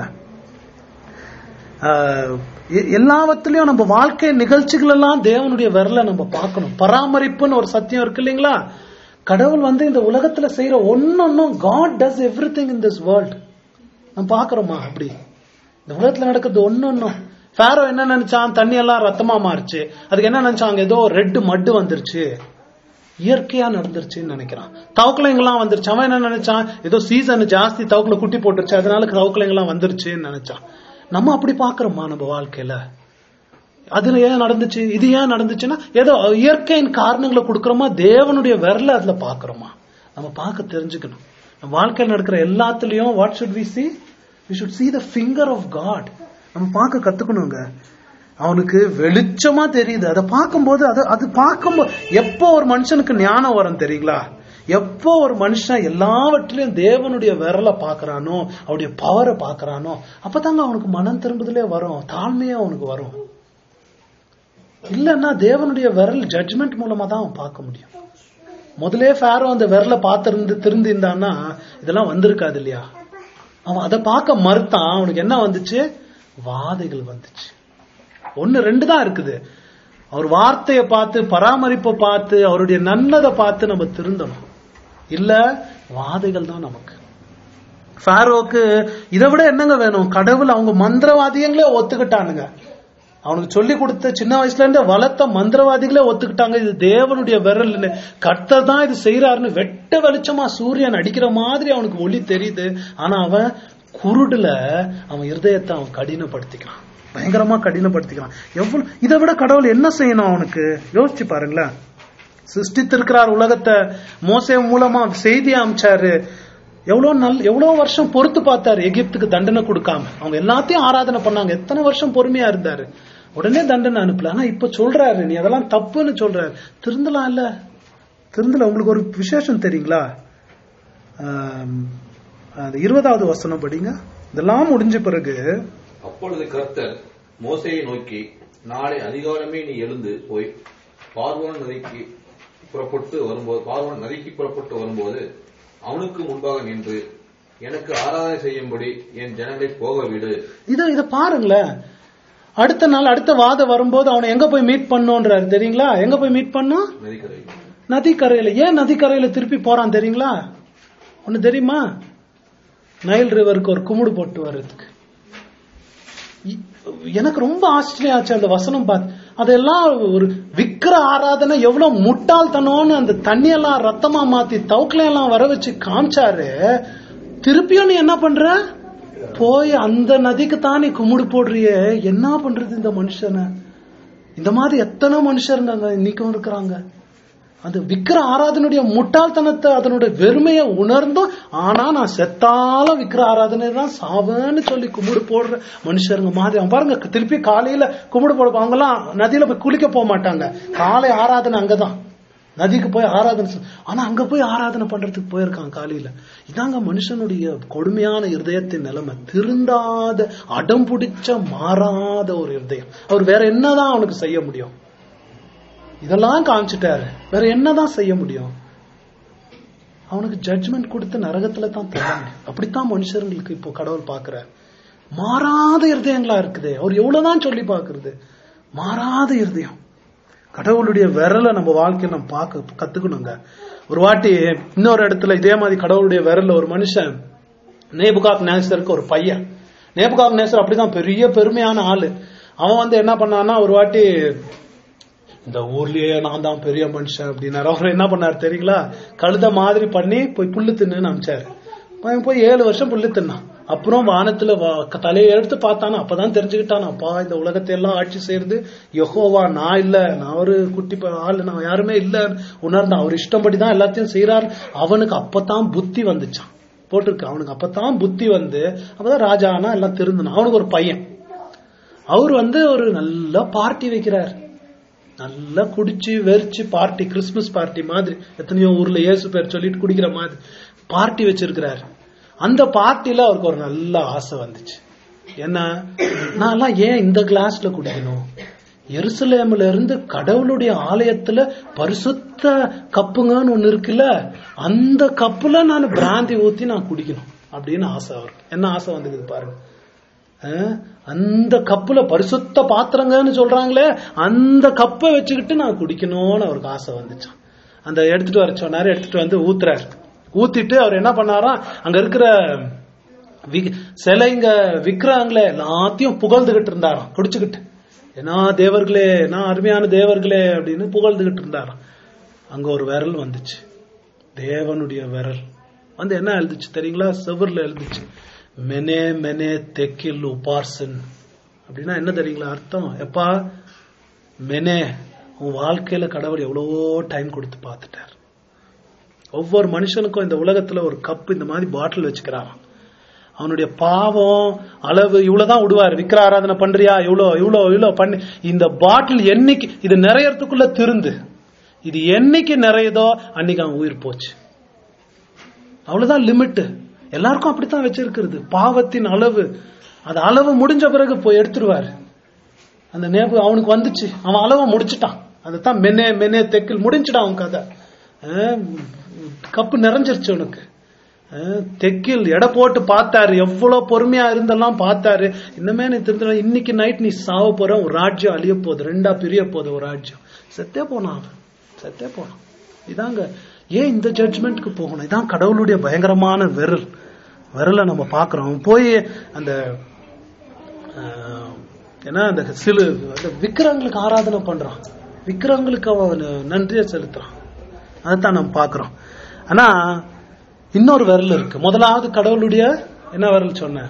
ஆஹ் எ- எல்லாவற்றிலையும் நம்ம வாழ்க்கை நிகழ்ச்சிகள் எல்லாம் தேவனுடைய விரல நம்ம பார்க்கணும் பராமரிப்புன்னு ஒரு சத்தியம் இருக்கு இல்லைங்களா கடவுள் வந்து இந்த உலகத்துல செய்யற ஒன்னொன்னும் God does everything in this world நம்ம பாக்குறோமா அப்படி இந்த உலகத்துல நடக்கிறது ஒன்னொன்னும் ஃபேரோ என்ன நினைச்சான் தண்ணி எல்லாம் ரத்தமா மாறுச்சு அதுக்கு என்ன நினைச்சாங்க ஏதோ ரெட் மட்டு வந்துருச்சு இயற்கையா நடந்துருச்சுன்னு நினைக்கிறான் தவக்கலைங்கெல்லாம் வந்துருச்சு அவன் என்ன நினைச்சான் ஏதோ சீசன் ஜாஸ்தி தவக்கல குட்டி போட்டுருச்சு அதனால தவக்கலைங்கெல்லாம் வந்துருச்சுன்னு நினைச்சான் நம்ம அப்படி பாக்குறோமா நம்ம வாழ்க்கையில அதுல ஏன் நடந்துச்சு இது ஏன் நடந்துச்சுன்னா ஏதோ இயற்கையின் காரணங்களை கொடுக்கறோமா தேவனுடைய விரல அதுல பாக்குறோமா நம்ம பார்க்க தெரிஞ்சுக்கணும் நம்ம வாழ்க்கையில் நடக்கிற எல்லாத்துலயும் what should we see we should see the finger of god நம்ம பார்க்க கத்துக்கணுங்க அவனுக்கு வெளிச்சமா தெரியுது அதை பார்க்கும்போது அது அது பார்க்கும்போது எப்போ ஒரு மனுஷனுக்கு ஞானம் வரும் தெரியுங்களா எப்போ ஒரு மனுஷன் எல்லாவற்றிலையும் தேவனுடைய விரலை பார்க்கறானோ அவருடைய பவரை பார்க்கறானோ அப்பதாங்க அவனுக்கு மனம் திரும்புதலே வரும் தாழ்மையா அவனுக்கு வரும் இல்லன்னா தேவனுடைய விரல் ஜட்ஜ்மெண்ட் மூலமா தான் அவன் பார்க்க முடியும் முதலே ஃபேரோ அந்த விரலை பார்த்திருந்து திருந்திருந்தான்னா இதெல்லாம் வந்திருக்காது இல்லையா அவன் அதை பார்க்க மறுத்தான் அவனுக்கு என்ன வந்துச்சு வாதைகள் வந்துச்சு ஒன்னு ரெண்டு தான் இருக்குது அவர் வார்த்தையை பார்த்து பராமரிப்பை பார்த்து அவருடைய நல்லதை பார்த்து நம்ம திருந்தணும் இல்ல வாதைகள் தான் நமக்கு ஃபாரோக்கு இதை விட என்னங்க வேணும் கடவுள் அவங்க மந்திரவாதியங்களே ஒத்துக்கிட்டானுங்க அவனுக்கு சொல்லி கொடுத்த சின்ன வயசுல இருந்தே வளர்த்த மந்திரவாதிகளே ஒத்துக்கிட்டாங்க இது தேவனுடைய விரல் கர்த்தர் தான் இது செய்யறாருன்னு வெட்ட வெளிச்சமா சூரியன் அடிக்கிற மாதிரி அவனுக்கு ஒளி தெரியுது ஆனா அவன் குருடுல அவன் இருதயத்தை அவன் கடினப்படுத்திக்கிறான் பயங்கரமா கடினப்படுத்திக்கிறான் எவ்வளவு இதை விட கடவுள் என்ன செய்யணும் அவனுக்கு யோசிச்சு பாருங்களேன் சிருஷ்டித்திருக்கிறார் உலகத்தை மோசே மூலமா செய்தி அமைச்சாரு எவ்வளவு நல் எவ்வளவு வருஷம் பொறுத்து பார்த்தாரு எகிப்துக்கு தண்டனை கொடுக்காம அவங்க எல்லாத்தையும் ஆராதனை பண்ணாங்க எத்தனை வருஷம் பொறுமையா இருந்தாரு உடனே தண்டனை அனுப்பல ஆனா இப்ப சொல்றாரு நீ அதெல்லாம் தப்புன்னு சொல்றாரு திருந்தலாம் இல்ல திருந்தல உங்களுக்கு ஒரு விசேஷம் தெரியுங்களா ஆம், அந்த இருபதாவது வசனம் படிங்க இதெல்லாம் முடிஞ்ச பிறகு அப்பொழுது கர்த்தர் மோசேயை நோக்கி நாளை அதிகாலமே நீ எழுந்து போய் பார்வோன் நதிக்கு புறப்பட்டு வரும்போது பார்வோன் நதிக்கு புறப்பட்டு வரும்போது அவனுக்கு முன்பாக நின்று எனக்கு ஆராதனை செய்யும்படி என் ஜனங்களை போக விடு இத இத பாருங்களேன் அடுத்த நாள் அடுத்த வாதம் வரும்போது அவனை எங்க போய் மீட் பண்ணோன்றாரு தெரியுங்களா எங்க போய் மீட் பண்ணோம் நதிக்கரை நதிக்கரையில ஏன் நதிக்கரையில திருப்பி போறான் தெரியுங்களா ஒண்ணு தெரியுமா நைல் ரிவருக்கு ஒரு குமுடு போட்டு வர்றதுக்கு இ- எனக்கு ரொம்ப ஆச்சரியம் ஆச்சு அந்த வசனம் பார்த்து அதெல்லாம் ஒரு விக்கிர ஆராதனை எவ்வளவு முட்டாள்தனம்னு அந்த தண்ணியெல்லாம் ரத்தமா மாத்தி தவுக்கல எல்லாம் வர வச்சு காமிச்சாரு திருப்பியும் நீ என்ன பண்ற போய் அந்த நதிக்கு தான் நீ குமுடு போடுறியே என்ன பண்றது இந்த மனுஷனை இந்த மாதிரி எத்தனை மனுஷருங்க அங்க இன்னைக்கும் இருக்கிறாங்க அந்த விக்கிர ஆராதனுடைய முட்டாள்தனத்தை அதனுடைய வெறுமையை உணர்ந்தும் ஆனா நான் செத்தாலும் விக்கிர ஆராதனை தான் சாவேன்னு சொல்லி கும்பிடு போடுற மனுஷருங்க மாதிரி அவன் பாருங்க திருப்பி காலையில கும்பிடு போட அவங்க எல்லாம் நதியில போய் குளிக்க போக மாட்டாங்க காலை ஆராதனை அங்கதான் நதிக்கு போய் ஆராதனை செய்- ஆனா அங்க போய் ஆராதனை பண்றதுக்கு போயிருக்கான் காலையில இதாங்க மனுஷனுடைய கொடுமையான இருதயத்தின் நிலைமை திருந்தாத அடம் பிடிச்ச மாறாத ஒரு இருதயம் அவர் வேற என்னதான் அவனுக்கு செய்ய முடியும் இதெல்லாம் காமிச்சிட்டாரு வேற என்னதான் செய்ய முடியும் அவனுக்கு ஜட்ஜ்மெண்ட் கொடுத்து நரகத்துல தான் தள்ள முடியும் அப்படித்தான் மனுஷர்களுக்கு இப்போ கடவுள் பாக்குறார் மாறாத இருதயங்களா இருக்குது அவர் எவ்வளவுதான் சொல்லி பாக்குறது மாறாத இருதயம் கடவுளுடைய விரலை நம்ம வாழ்க்கையில நம்ம பார்க்க கத்துக்கணுங்க ஒரு வாட்டி இன்னொரு இடத்துல இதே மாதிரி கடவுளுடைய விரல்ல ஒரு மனுஷன் நேபுகாக் நேசருக்கு ஒரு பையன் நேபுகாக் நேசர் அப்படிதான் பெரிய பெருமையான ஆளு அவன் வந்து என்ன பண்ணான்னா ஒரு வாட்டி இந்த ஊர்லயே நான் தான் பெரிய மனுஷன் அப்படின்னாரு அவர் என்ன பண்ணாரு தெரியுங்களா கழுத மாதிரி பண்ணி போய் புல்லு தின்னுன்னு அமிச்சாரு அவன் போய் ஏழு வருஷம் புல்லு தின்னான் அப்புறம் வானத்துல வா- தலையை எடுத்து பார்த்தானா அப்பதான் தெரிஞ்சுக்கிட்டான் அப்பா இந்த உலகத்தை எல்லாம் ஆட்சி செய்யறது யெகோவா நான் இல்ல நான் ஒரு குட்டி ப- ஆளு நான் யாருமே இல்ல உணர்ந்தான் அவர் இஷ்டப்படி தான் எல்லாத்தையும் செய்யறாரு அவனுக்கு அப்பதான் புத்தி வந்துச்சான் போட்டிருக்கு அவனுக்கு அப்பதான் புத்தி வந்து அப்பதான் ராஜா ஆனா எல்லாம் திருந்தனான் அவனுக்கு ஒரு பையன் அவர் வந்து ஒரு நல்ல பார்ட்டி வைக்கிறார் நல்லா குடிச்சு வெறிச்சு பார்ட்டி கிறிஸ்துமஸ் பார்ட்டி மாதிரி எத்தனையோ ஊர்ல இயேசு பேர் சொல்லிட்டு குடிக்கிற மாதிரி பார்ட்டி வச்சிருக்கிறாரு அந்த பார்ட்டில அவருக்கு ஒரு நல்ல ஆசை வந்துச்சு என்ன நான்லாம் ஏன் இந்த கிளாஸ்ல குடிக்கணும் எருசலேம்ல இருந்து கடவுளுடைய ஆலயத்துல பரிசுத்த கப்புங்கன்னு ஒண்ணு இருக்குல்ல அந்த கப்புல நான் பிராந்தி ஊத்தி நான் குடிக்கணும் அப்படின்னு ஆசை அவருக்கு என்ன ஆசை வந்துக்குது பாருங்க அஹ், அந்த கப்புல பரிசுத்த பாத்திரங்கன்னு சொல்றாங்களே அந்த கப்பை வச்சுக்கிட்டு நான் குடிக்கணும்னு அவருக்கு ஆசை வந்துச்சான் அந்த எடுத்துட்டு வர சொன்னாரு எடுத்துட்டு வந்து ஊத்துறாரு ஊத்திட்டு அவர் என்ன பண்ணாராம் அங்க இருக்கிற வி- சிலைங்க விக்கிரகங்களே எல்லாத்தையும் புகழ்ந்துகிட்டு இருந்தாராம் குடிச்சுக்கிட்டு ஏன்னா தேவர்களே நான் அருமையான தேவர்களே அப்படின்னு புகழ்ந்துகிட்டு இருந்தாராம் அங்க ஒரு விரல் வந்துச்சு தேவனுடைய விரல் வந்து என்ன எழுதுச்சு தெரியுங்களா செவர்ல எழுதுச்சு மெனே மெனே தெக்கில் உபார்சன் அப்படின்னா என்ன தெரியுங்களா அர்த்தம் எப்பா மெனே உன் வாழ்க்கையில கடவுள் எவ்வளவோ டைம் கொடுத்து பார்த்துட்டார் ஒவ்வொரு மனுஷனுக்கும் இந்த உலகத்துல ஒரு கப் இந்த மாதிரி பாட்டில் வச்சுக்கிறாராம் அவனுடைய பாவம் அளவு இவ்வளவுதான் விடுவாரு விக்கிர ஆராதனை பண்றியா இவ்வளோ இவ்வளோ இவ்வளோ பண்ணி இந்த பாட்டில் என்னைக்கு இது நிறையறதுக்குள்ள திருந்து இது என்னைக்கு நிறையுதோ அன்னைக்கு அவன் உயிர் போச்சு அவ்வளவுதான் லிமிட் எல்லாருக்கும் அப்படித்தான் வச்சிருக்கிறது பாவத்தின் அளவு அது அளவு முடிஞ்ச பிறகு போய் எடுத்துருவாரு அந்த நேபு அவனுக்கு வந்துச்சு அவன் அளவை முடிச்சிட்டான் அதைத்தான் மெனே மெனே தெக்கில் முடிஞ்சிட்டான் அவன் கதை அஹ் கப்பு நிறைஞ்சிருச்சு அவனுக்கு அஹ் தெக்கில் எடை போட்டு பார்த்தாரு எவ்வளவு பொறுமையா இருந்தெல்லாம் பார்த்தாரு இன்னமே நீ திருந்த இன்னைக்கு நைட் நீ சாவ போற ஒரு ராஜ்யம் அழிய போகுது ரெண்டா பிரிய போகுது ஒரு ராஜ்யம் செத்தே போனான் அவன் செத்தே போனான் இதாங்க ஏன் இந்த ஜட்ஜ்மெண்ட்க்கு போகணும் இதான் கடவுளுடைய பயங்கரமான விரல் விரலை நம்ம பார்க்கிறோம் அவன் போய் அந்த ஆஹ், ஏன்னா அந்த சிலு அந்த விக்கிரங்களுக்கு ஆராதனை பண்றான் விக்கிரங்களுக்கு அவன் நன்றியை செலுத்துறான் அதைத்தான் நம்ம பார்க்கிறோம் ஆனா இன்னொரு விரல் இருக்கு முதலாவது கடவுளுடைய என்ன விரல் சொன்னேன்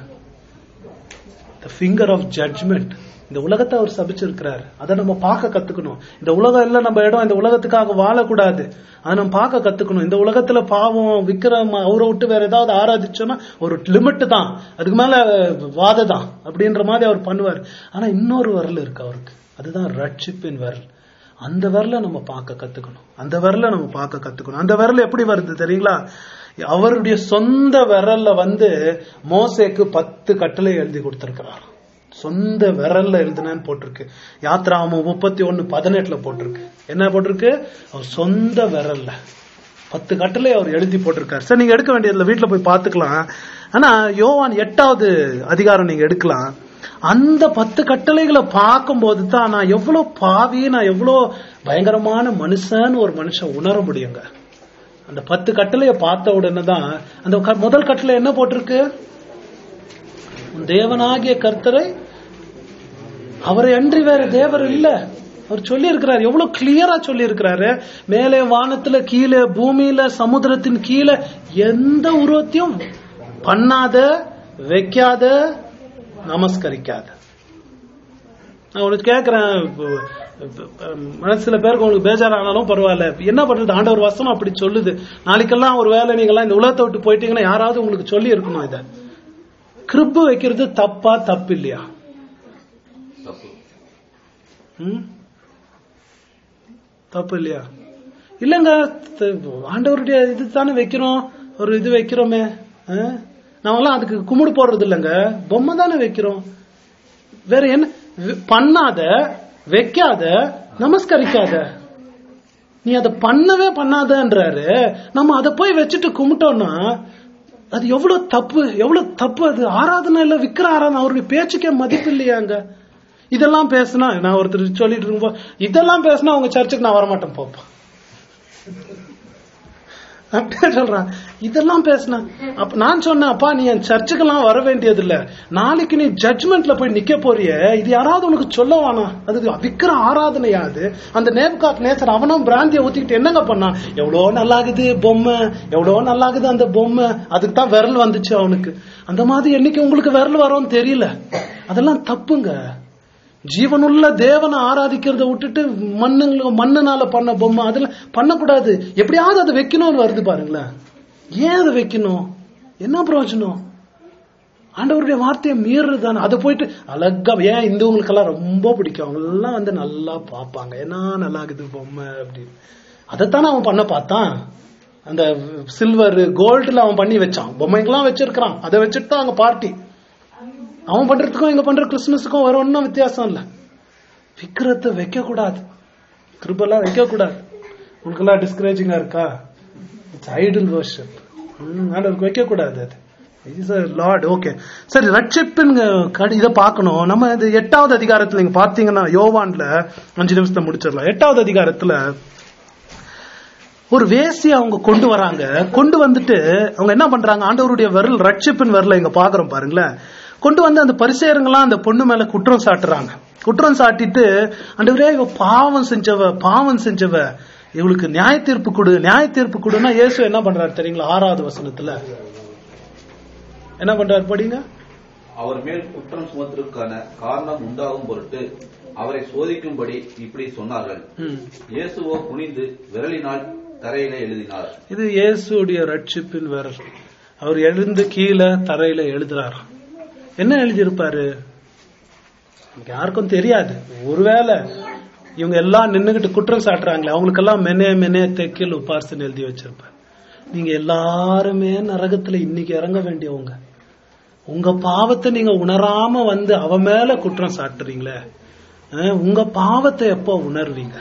த ஃபிங்கர் ஆஃப் ஜட்ஜ்மெண்ட் இந்த உலகத்தை அவர் சபிச்சிருக்கிறார் அதை நம்ம பார்க்க கத்துக்கணும் இந்த உலகம் எல்லாம் நம்ம இடம் இந்த உலகத்துக்காக வாழக்கூடாது அதை நம்ம பார்க்க கத்துக்கணும் இந்த உலகத்துல பாவம் விக்ரம் அவரை விட்டு வேற ஏதாவது ஆராதிச்சோம்னா ஒரு லிமிட் தான் அதுக்கு மேல வாத தான் அப்படின்ற மாதிரி அவர் பண்ணுவார் ஆனா இன்னொரு வரல் இருக்கு அவருக்கு அதுதான் ரட்சிப்பின் வரல் அந்த வரல நம்ம பார்க்க கத்துக்கணும் அந்த வரல நம்ம பார்க்க கத்துக்கணும் அந்த விரல் எப்படி வருது தெரியுங்களா அவருடைய சொந்த விரல்ல வந்து மோசேக்கு பத்து கட்டளை எழுதி கொடுத்திருக்கிறார் சொந்த விரல்ல எழுதுனேன்னு போட்டிருக்கு யாத்ராமம் முப்பத்தி ஒன்னு பதினெட்டுல போட்டிருக்கு என்ன போட்டிருக்கு அவர் சொந்த விரல்ல பத்து கட்டளை அவர் எழுதி போட்டிருக்காரு சரி நீங்க எடுக்க வேண்டியதுல வீட்டுல போய் பார்த்துக்கலாம் ஆனா யோவான் எட்டாவது அதிகாரம் நீங்க எடுக்கலாம் அந்த பத்து கட்டளைகளை பார்க்கும்போது தான் நான் எவ்வளவு பாவி நான் எவ்வளவு பயங்கரமான மனுஷன்னு ஒரு மனுஷன் உணர முடியுங்க அந்த பத்து கட்டளைய பார்த்த உடனே தான் அந்த க- முதல் கட்டளை என்ன போட்டிருக்கு உன் தேவனாகிய கர்த்தரை அவரை அன்றி வேற தேவர் இல்ல அவர் சொல்லி இருக்கிறார் எவ்வளவு கிளியரா சொல்லி இருக்கிறாரு மேலே வானத்துல கீழே பூமியில சமுத்திரத்தின் கீழே எந்த உருவத்தையும் பண்ணாத வைக்காத நமஸ்கரிக்காத நான் உனக்கு கேட்கிறேன் மனசுல பேருக்கு உங்களுக்கு பேஜாரானாலும் பரவாயில்ல என்ன பண்றது ஆண்டவர் வசனம் அப்படி சொல்லுது நாளைக்கெல்லாம் ஒரு வேலை நீங்கெல்லாம் இந்த உலகத்தை விட்டு போயிட்டீங்கன்னா யாராவது உங்களுக்கு சொல்லி இருக்கணும் இத கிருப்பு வைக்கிறது தப்பா தப்பு இல்லையா தப்பு ம்? தப்பு இல்லையா இல்லங்க த- ஆண்டவருடைய இது தானே வைக்கிறோம் ஒரு இது வைக்கிறோமே ஆ? நாமெல்லாம் அதுக்கு கும்பிடு போடுறது இல்லைங்க பொம்மை தானே வைக்கிறோம் வேற என்ன வி- பண்ணாத வைக்காத நமஸ்கரிக்காத நீ அதை பண்ணவே பண்ணாதன்றாரு நம்ம அதை போய் வச்சுட்டு கும்பிட்டோம்னா அது எவ்வளவு தப்பு எவ்வளவு தப்பு அது ஆராதனை இல்ல விக்கிர ஆராதனை அவருடைய பேச்சுக்கே மதிப்பு இல்லையாங்க இதெல்லாம் பேசினா நான் ஒருத்தர் சொல்லிட்டு இருக்கும்போது இதெல்லாம் பேசினா உங்க சர்ச்சுக்கு நான் வரமாட்டேன் போப்பா அப்படியே சொல்றான் இதெல்லாம் பேசினா அப்ப நான் சொன்னேன் அப்பா நீ என் சர்ச்சுக்கெல்லாம் வர வேண்டியது இல்ல நாளைக்கு நீ ஜட்மெண்ட்ல போய் நிக்க போறிய இது யாராவது உனக்கு சொல்ல வேணாம் அது விக்கிர ஆராதனையா அது அந்த நேப்காத் நேசர் அவனும் பிராந்திய ஊத்திக்கிட்டு என்னங்க பண்ணான் எவ்வளோ நல்லாகுது பொம்மை எவ்வளோ நல்லாகுது அந்த பொம்மை அதுக்கு தான் விரல் வந்துச்சு அவனுக்கு அந்த மாதிரி என்னைக்கு உங்களுக்கு விரல் வரும்னு தெரியல அதெல்லாம் தப்புங்க ஜீவனுள்ள தேவனை ஆராதிக்கிறத விட்டுட்டு மண்ணுங்க மண்ணுனால பண்ண பொம்மை அதெல்லாம் பண்ணக்கூடாது எப்படியாவது அதை வைக்கணும்னு வருது பாருங்களேன் ஏன் அதை வைக்கணும் என்ன பிரயோஜனம் ஆண்டவருடைய வார்த்தையை மீறுதானே அதை போயிட்டு அழகா ஏன் இந்துவங்களுக்கெல்லாம் ரொம்ப பிடிக்கும் அவங்க எல்லாம் வந்து நல்லா பார்ப்பாங்க என்ன நல்லா இருக்குது பொம்மை அப்படின்னு அதைத்தானே அவன் பண்ண பார்த்தான் அந்த சில்வர் கோல்டுல அவன் பண்ணி வச்சான் பொம்மைக்கெல்லாம் வச்சிருக்கிறான் அதை வச்சுட்டு தான் அங்க பார்ட்டி அவன் பண்றதுக்கும் இங்க பண்ற கிறிஸ்துமஸுக்கும் வேற ஒன்றும் வித்தியாசம் இல்ல விக்கிரத்தை வைக்க கூடாது கிருபெல்லாம் வைக்க கூடாது உனக்கெல்லாம் டிஸ்கரேஜிங்கா இருக்கா இட்ஸ் ஐடல் வர்ஷிப் ஆண்டவருக்கு வைக்க கூடாது அது இஸ் லார்ட் ஓகே சரி ரட்சிப்பின் கடி இதை பார்க்கணும் நம்ம இது எட்டாவது அதிகாரத்துல நீங்க பாத்தீங்கன்னா யோவான்ல அஞ்சு நிமிஷத்தை முடிச்சிடலாம் எட்டாவது அதிகாரத்துல ஒரு வேசி அவங்க கொண்டு வராங்க கொண்டு வந்துட்டு அவங்க என்ன பண்றாங்க ஆண்டவருடைய விரல் ரட்சிப்பின் விரல இங்க பாக்குறோம் பாருங்களேன் கொண்டு வந்து அந்த பரிசேரங்களாம் அந்த பொண்ணு மேல குற்றம் சாட்டுறாங்க குற்றம் சாட்டிட்டு ஆண்டவரே இவ பாவம் செஞ்சவ பாவம் செஞ்சவ இவளுக்கு நியாய தீர்ப்பு கொடு நியாய தீர்ப்பு கொடுன்னா இயேசு என்ன பண்றாரு தெரியுங்களா ஆறாவது வசனத்துல என்ன பண்றாரு படிங்க அவர் மேல் குற்றம் சுமத்திற்கான காரணம் உண்டாகும் பொருட்டு அவரை சோதிக்கும்படி இப்படி சொன்னார்கள் ம். இயேசுவோ குனிந்து விரலினால் தரையிலே எழுதினார் இது இயேசுடைய ரட்சிப்பின் விரல் அவர் எழுந்து கீழே தரையில எழுதுறாரு என்ன எழுதியிருப்பாரு நமக்கு யாருக்கும் தெரியாது ஒருவேளை இவங்க எல்லாம் நின்னுகிட்டு குற்றம் சாட்டுறாங்களே அவங்களுக்கெல்லாம் மெனே மெனே தெக்கில் உபாசன் எழுதி வச்சிருப்பார் நீங்க எல்லாருமே நரகத்துல இன்னைக்கு இறங்க வேண்டியவங்க உங்க பாவத்தை நீங்க உணராம வந்து அவ மேல குற்றம் சாட்டுறீங்களே அஹ், உங்க பாவத்தை எப்போ உணர்வீங்க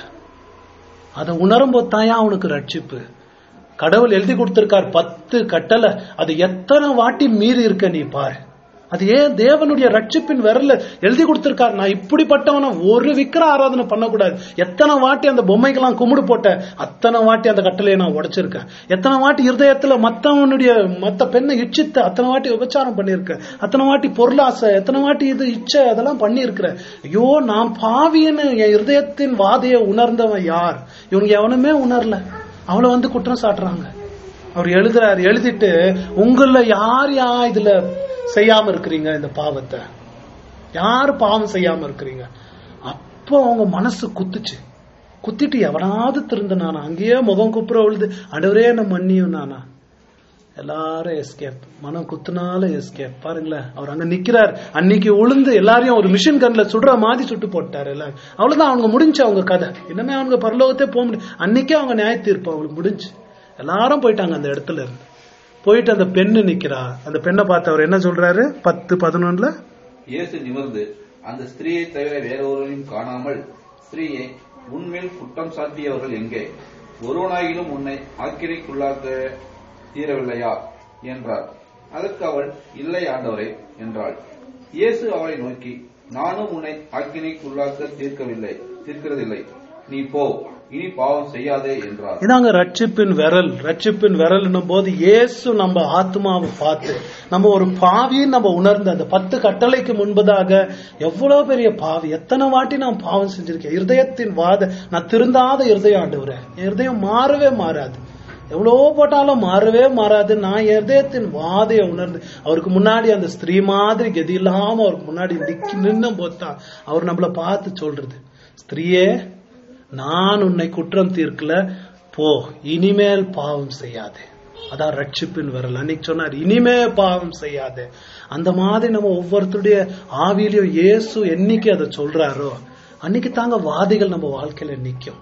அதை உணரும் போது தாயா அவனுக்கு ரட்சிப்பு கடவுள் எழுதி கொடுத்திருக்கார் பத்து கட்டளை அது எத்தனை வாட்டி மீறி இருக்க நீ பாரு அது ஏன் தேவனுடைய ரட்சிப்பின் விரல்ல எழுதி கொடுத்திருக்கார் நான் இப்படிப்பட்டவன ஒரு விக்கிர ஆராதனை பண்ணக்கூடாது எத்தனை வாட்டி அந்த பொம்மைக்கெல்லாம் கும்பிடு போட்ட அத்தனை வாட்டி அந்த கட்டளையை நான் உடைச்சிருக்கேன் எத்தனை வாட்டி இருதயத்துல மத்தவனுடைய மத்த பெண்ணை இச்சித்து அத்தனை வாட்டி உபச்சாரம் பண்ணியிருக்கேன் அத்தனை வாட்டி பொருளாசை எத்தனை வாட்டி இது இச்சை அதெல்லாம் பண்ணியிருக்கிறேன் ஐயோ நான் பாவின்னு என் இருதயத்தின் வாதையை உணர்ந்தவன் யார் இவங்க எவனுமே உணரல அவளை வந்து குற்றம் சாட்டுறாங்க அவர் எழுதுறாரு எழுதிட்டு உங்கள யார் யா இதுல செய்யாம இருக்கிறீங்க இந்த பாவத்தை யார் பாவம் செய்யாம இருக்கிறீங்க அப்போ அவங்க மனசு குத்துச்சு குத்திட்டு எவனாவது திருந்தனானா அங்கேயே முகம் குப்புற விழுது அடவரே என்ன மன்னியும் நானா எல்லாரும் எஸ்கேப் மனம் குத்துனால எஸ்கேப் பாருங்களேன் அவர் அங்க நிக்கிறார் அன்னைக்கு உளுந்து எல்லாரையும் ஒரு மிஷின் கன்ல சுடுற மாதிரி சுட்டு போட்டாரு எல்லாரும் அவ்வளவுதான் அவங்க முடிஞ்சு அவங்க கதை இன்னமே அவங்க பரலோகத்தே போக முடியும் அன்னைக்கே அவங்க நியாய தீர்ப்பு அவங்களுக்கு முடிஞ்சு எல்லாரும் போயிட்டாங்க அந்த இடத்துல இருந்து போயிட்டு அந்த பெண்ணு நிக்கிறா அந்த பெண்ணை பார்த்து அவர் என்ன சொல்றாரு பத்து பதினொன்னுல இயேசு நிமிர்ந்து அந்த ஸ்திரீயை தவிர வேறொருவரையும் காணாமல் ஸ்திரீயை உன்மேல் குற்றம் சாட்டியவர்கள் எங்கே ஒருவனாயிலும் உன்னை ஆக்கிரைக்குள்ளாக்க தீரவில்லையா என்றார் அதற்கு அவள் இல்லை ஆண்டவரே என்றாள் இயேசு அவளை நோக்கி நானும் உன்னை ஆக்கினைக்குள்ளாக்க தீர்க்கவில்லை தீர்க்கிறதில்லை நீ போ இனி பாவம் செய்யாதே என்றார் இதாங்க ரட்சிப்பின் விரல் ரட்சிப்பின் விரல்னும் போது இயேசு நம்ம ஆத்மாவை பார்த்து நம்ம ஒரு பாவின்னு நம்ம உணர்ந்து அந்த பத்து கட்டளைக்கு முன்பதாக எவ்வளவு பெரிய பாவி எத்தனை வாட்டி நான் பாவம் செஞ்சிருக்கேன் இருதயத்தின் வாத நான் திருந்தாத இருதயம் ஆண்டவரே என் இருதயம் மாறவே மாறாது எவ்வளவோ போட்டாலும் மாறவே மாறாது நான் என் இருதயத்தின் வாதையை உணர்ந்து அவருக்கு முன்னாடி அந்த ஸ்திரீ மாதிரி கதி இல்லாம அவருக்கு முன்னாடி நிக்கி நின்ன போத்தான் அவர் நம்மள பார்த்து சொல்றது ஸ்திரீயே நான் உன்னை குற்றம் தீர்க்கல போ இனிமேல் பாவம் செய்யாதே அதான் ரட்சிப்பின் வரல அன்னைக்கு சொன்னார் இனிமே பாவம் செய்யாதே அந்த மாதிரி நம்ம ஒவ்வொருத்தருடைய ஆவியிலையும் இயேசு என்னைக்கு அதை சொல்றாரோ அன்னைக்கு தாங்க வாதிகள் நம்ம வாழ்க்கையில நிக்கும்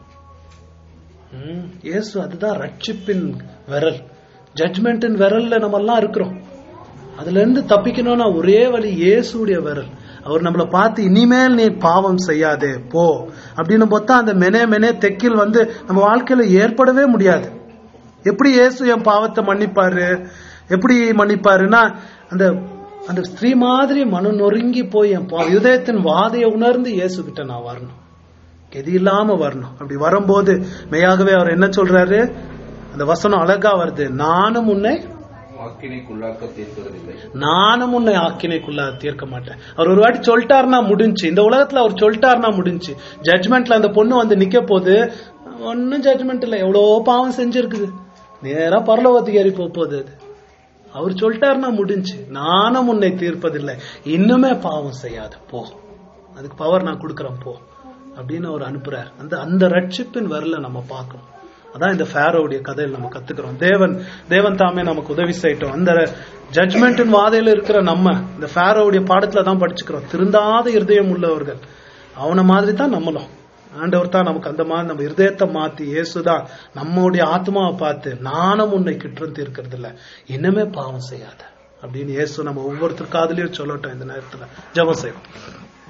ம், இயேசு அதுதான் ரட்சிப்பின் விரல் ஜட்மெண்டின் விரல்ல நம்ம எல்லாம் இருக்கிறோம் அதுல இருந்து தப்பிக்கணும்னா ஒரே வழி இயேசுடைய விரல் அவர் நம்மளை பார்த்து இனிமேல் நீ பாவம் செய்யாதே போ அப்படின்னு பார்த்தா அந்த மெனே மெனே தெக்கில் வந்து நம்ம வாழ்க்கையில ஏற்படவே முடியாது எப்படி இயேசு என் பாவத்தை மன்னிப்பாரு எப்படி மன்னிப்பாருன்னா அந்த அந்த ஸ்திரீ மாதிரி மனம் நொறுங்கி போய் என் பா- இதயத்தின் வாதையை உணர்ந்து இயேசு கிட்ட நான் வரணும் கெதி இல்லாம வரணும் அப்படி வரும்போது மெய்யாகவே அவர் என்ன சொல்றாரு அந்த வசனம் அழகா வருது நானும் உன்னை ஆக்கினைக்குள்ளாக்க தீர்க்கிறதில்லை நானும் உன்னை ஆக்கினைக்குள்ள தீர்க்க மாட்டேன் அவர் ஒரு வாட்டி சொல்லிட்டாருன்னா முடிஞ்சு இந்த உலகத்துல அவர் சொல்லிட்டாருன்னா முடிஞ்சு ஜட்மெண்ட்ல அந்த பொண்ணு வந்து நிக்க போது ஒன்னும் ஜட்மெண்ட் இல்ல எவ்வளவோ பாவம் செஞ்சிருக்குது நேரா பரலோகத்துக்கு ஏறி போக போகுது அது அவர் சொல்லிட்டாருன்னா முடிஞ்சு நானும் உன்னை தீர்ப்பதில்லை இன்னுமே பாவம் செய்யாது போ அதுக்கு பவர் நான் கொடுக்கறேன் போ அப்படின்னு அவர் அனுப்புறார் அந்த அந்த ரட்சிப்பின் வரல நம்ம பார்க்கணும் அதான் இந்த ஃபேரோவுடைய கதையில் நம்ம கத்துக்கிறோம் தேவன் தேவன் தாமே நமக்கு உதவி செய்யட்டும் அந்த ஜட்மெண்ட்டின் வாதையில இருக்கிற நம்ம இந்த ஃபேரோவுடைய பாடத்துல தான் படிச்சுக்கிறோம் திருந்தாத இருதயம் உள்ளவர்கள் அவனை மாதிரி தான் நம்மளும் ஆண்டவர் தான் நமக்கு அந்த மாதிரி நம்ம இருதயத்தை மாத்தி இயேசுதான் நம்மளுடைய ஆத்மாவை பார்த்து நானும் உன்னை குற்றம் தீர்க்கிறது இல்ல இன்னுமே பாவம் செய்யாத அப்படின்னு இயேசு நம்ம ஒவ்வொருத்தர் காதலையும் சொல்லட்டும் இந்த நேரத்துல ஜெபம் செய்வோம்